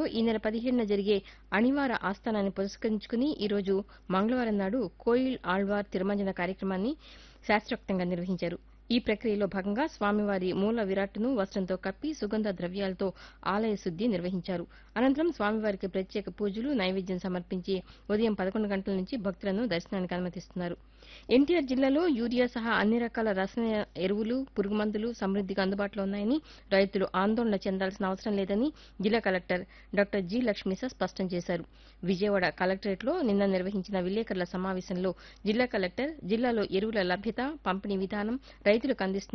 ఈ నెల పదిహేడున జరిగే అణివార ఆస్థానాన్ని పురస్కరించుకుని ఈరోజు మంగళవారం నాడు కోయిల్ ఆళ్వార్ తిరుమంజన కార్యక్రమాన్ని శాస్త్రోక్తంగా నిర్వహించారు ఈ ప్రక్రియలో భాగంగా స్వామివారి మూల విరాట్టును వస్త్రంతో కప్పి సుగంధ ద్రవ్యాలతో ఆలయ శుద్ది నిర్వహించారు అనంతరం స్వామివారికి ప్రత్యేక పూజలు నైవేద్యం సమర్పించి ఉదయం పదకొండు గంటల నుంచి భక్తులను దర్శనానికి అనుమతిస్తున్నారు ఎన్టీఆర్ జిల్లాలో యూరియా సహా అన్ని రకాల రసాయన ఎరువులు పురుగుమందులు సమృద్దిగా అందుబాటులో ఉన్నాయని రైతులు ఆందోళన చెందాల్సిన అవసరం లేదని జిల్లా కలెక్టర్ డాక్టర్ జి లక్ష్మీస స్పష్టం చేశారు విజయవాడ కలెక్టరేట్లో నిన్న నిర్వహించిన విలేకరుల సమావేశంలో జిల్లా కలెక్టర్ జిల్లాలో ఎరువుల లభ్యత పంపిణీ విధానం రైతులకు అందిస్తున్న